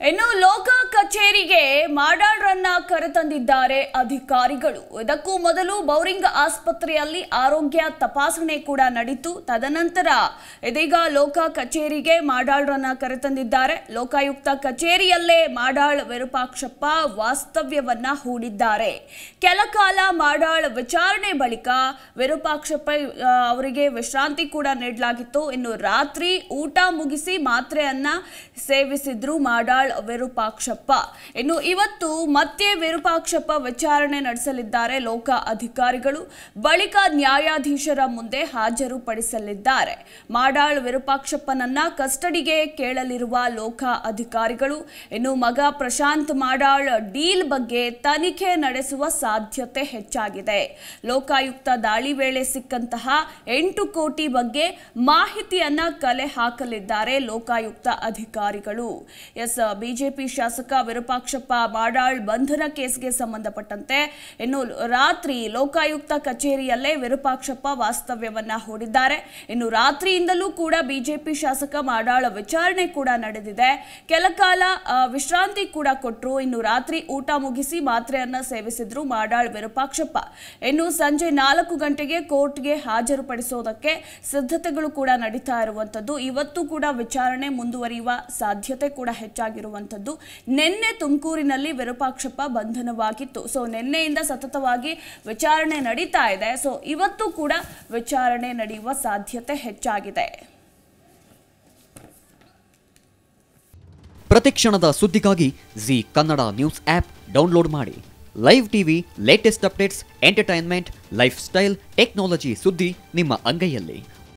ಇನ್ನು ಲೋಕ ಕಚೇರಿಗೆ ಮಾಡಾಳ್ರನ್ನ ಕರೆತಂದಿದ್ದಾರೆ ಅಧಿಕಾರಿಗಳು ಇದಕ್ಕೂ ಮೊದಲು ಬೌರಿಂಗ್ ಆಸ್ಪತ್ರೆಯಲ್ಲಿ ಆರೋಗ್ಯ ತಪಾಸಣೆ ಕೂಡ ನಡೀತು ತದನಂತರ ಇದೀಗ ಲೋಕ ಕಚೇರಿಗೆ ಮಾಡಾಳ್ರನ್ನ ಕರೆತಂದಿದ್ದಾರೆ ಲೋಕಾಯುಕ್ತ ಕಚೇರಿಯಲ್ಲೇ ಮಾಡಾಳ್ ವಿರೂಪಾಕ್ಷಪ್ಪ ವಾಸ್ತವ್ಯವನ್ನ ಹೂಡಿದ್ದಾರೆ ಕೆಲ ಕಾಲ ಮಾಡಾಳ್ ವಿಚಾರಣೆ ಬಳಿಕ ವಿರೂಪಾಕ್ಷಪ್ಪ ಆ, ಅವರಿಗೆ ವಿಶ್ರಾಂತಿ ಕೂಡ ನೀಡಲಾಗಿತ್ತು ಇನ್ನು ರಾತ್ರಿ ಊಟ ಮುಗಿಸಿ ಮಾತ್ರೆಯನ್ನ ಸೇವಿಸಿದ್ರು ಮಾಡಾಳ್ ವಿರೂಪಾಕ್ಷಪ್ಪ ಇನ್ನು ಇವತ್ತು ಮತ್ತೆ ವಿರೂಪಾಕ್ಷಪ್ಪ ವಿಚಾರಣೆ ನಡೆಸಲಿದ್ದಾರೆ ಲೋಕ ಅಧಿಕಾರಿಗಳು ಬಳಿಕ ನ್ಯಾಯಾಧೀಶರ ಮುಂದೆ ಹಾಜರುಪಡಿಸಲಿದ್ದಾರೆ ಮಾಡಾಳ್ ವಿರೂಪಾಕ್ಷಪ್ಪನನ್ನ ಕಸ್ಟಡಿಗೆ ಕೇಳಲಿರುವ ಲೋಕ ಅಧಿಕಾರಿಗಳು ಇನ್ನು ಮಗ ಪ್ರಶಾಂತ್ ಮಾಡಾಳ್ ಡೀಲ್ ಬಗ್ಗೆ ತನಿಖೆ ನಡೆಸುವ ಸಾಧ್ಯತೆ ಹೆಚ್ಚಾಗಿದೆ ಲೋಕಾಯುಕ್ತ ದಾಳಿ ವೇಳೆ ಸಿಕ್ಕಂತಹ ಎಂಟು ಕೋಟಿ ಬಗ್ಗೆ ಮಾಹಿತಿಯನ್ನ ಕಲೆ ಹಾಕಲಿದ್ದಾರೆ ಲೋಕಾಯುಕ್ತ ಅಧಿಕಾರಿಗಳು ಎಸ್ ಬಿಜೆಪಿ ಶಾಸಕ ವಿರೂಪಾಕ್ಷಪ್ಪ ಮಾಡಾಳ್ ಬಂಧನ ಕೇಸ್ಗೆ ಸಂಬಂಧಪಟ್ಟಂತೆ ಇನ್ನು ರಾತ್ರಿ ಲೋಕಾಯುಕ್ತ ಕಚೇರಿಯಲ್ಲೇ ವಿರೂಪಾಕ್ಷಪ್ಪ ವಾಸ್ತವ್ಯವನ್ನ ಹೂಡಿದ್ದಾರೆ ಇನ್ನು ರಾತ್ರಿಯಿಂದಲೂ ಕೂಡ ಬಿಜೆಪಿ ಶಾಸಕ ಮಾಡಾಳ್ ವಿಚಾರಣೆ ಕೂಡ ನಡೆದಿದೆ ಕೆಲ ಕಾಲ ಆ, ವಿಶ್ರಾಂತಿ ಕೂಡ ಕೊಟ್ಟರು ಇನ್ನು ರಾತ್ರಿ ಊಟ ಮುಗಿಸಿ ಮಾತ್ರೆಯನ್ನ ಸೇವಿಸಿದ್ರು ಮಾಡಾಳ್ ವಿರೂಪಾಕ್ಷಪ್ಪ ಇನ್ನು ಸಂಜೆ ನಾಲ್ಕು ಗಂಟೆಗೆ ಕೋರ್ಟ್ಗೆ ಹಾಜರುಪಡಿಸೋದಕ್ಕೆ ಸಿದ್ಧತೆಗಳು ಕೂಡ ನಡೀತಾ ಇರುವಂತದ್ದು ಇವತ್ತು ಕೂಡ ವಿಚಾರಣೆ ಮುಂದುವರಿಯುವ ಸಾಧ್ಯತೆ ಕೂಡ ಹೆಚ್ಚಾಗಿರುವಂತದ್ದು ನಿನ್ನೆ ತುಮಕೂರಿನಲ್ಲಿ ವಿರೂಪಾಕ್ಷಪ್ಪ ಬಂಧನವಾಗಿತ್ತು ಸೊ ನಿನ್ನೆಯಿಂದ ಸತತವಾಗಿ ವಿಚಾರಣೆ ನಡೀತಾ ಇದೆ ಸೊ ಇವತ್ತು ಕೂಡ ವಿಚಾರಣೆ ನಡೆಯುವ ಸಾಧ್ಯತೆ ಹೆಚ್ಚಾಗಿದೆ ಪ್ರತಿಕ್ಷಣದ ಸುದ್ದಿಗಾಗಿ Zee Kannada news app download ಮಾಡಿ live TV latest updates entertainment lifestyle technology ಸುದ್ದಿ ನಿಮ್ಮ ಅಂಗೈಯಲ್ಲಿ